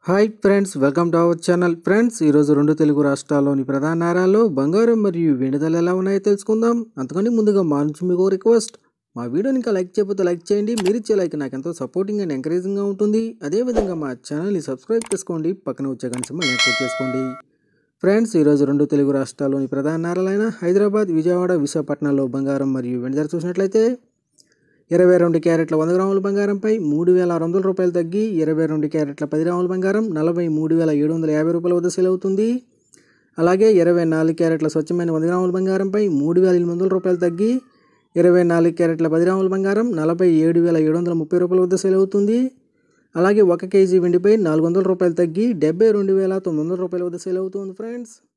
hi friends welcome to our channel friends ఈరోజు రెండు తెలుగు రాష్ట్రాల్లోని ప్రధాన నగరాల్లో బంగారం మరియు వెండి ధరలు ఎలా ఉన్నాయో తెలుసుకుందాం అంతకంటే ముందుగా మా నుంచి మీకు రిక్వెస్ట్ మా వీడియోని ఇంకా లైక్ చేయకపోతే లైక్ చేయండి మీరు ఇచ్చే లైక్ నాకు ఎంతో సపోర్టింగ్ అండ్ ఎంకరేజింగ్గా ఉంటుంది అదేవిధంగా మా ఛానల్ని సబ్స్క్రైబ్ చేసుకోండి పక్కన వచ్చే గంట సింబల్ యాక్టివేట్ చేసుకోండి ఫ్రెండ్స్ ఈరోజు రెండు తెలుగు రాష్ట్రాల్లోని ప్రధాన నగరాలైన హైదరాబాద్ విజయవాడ విశాఖపట్నంలో బంగారం మరియు వెండి ధర చూసినట్లయితే ఇరవై రెండు క్యారెట్ల వంద గ్రాముల బంగారంపై మూడు వేల ఆరు వందల రూపాయలు తగ్గి ఇరవై రెండు క్యారెట్ల పది గ్రాముల బంగారం నలభై మూడు వేల ఏడు వందల యాభై రూపాయల వద్ద సేల్ అవుతుంది అలాగే ఇరవై నాలుగు క్యారెట్ల స్వచ్ఛమైన వంద గ్రాముల బంగారంపై మూడు వేల ఎనిమిది వందల రూపాయలు తగ్గి ఇరవై నాలుగు క్యారెట్ల పది గ్రాముల బంగారం నలభై ఏడు వేల ఏడు వందల ముప్పై రూపాయల వద్ద సేల్ అవుతుంది అలాగే ఒక కేజీ వెండిపై నాలుగు వందల రూపాయలు తగ్గి డెబ్బై రెండు వేల తొమ్మిది వందల రూపాయల వద్ద సేల్ అవుతుంది ఫ్రెండ్స్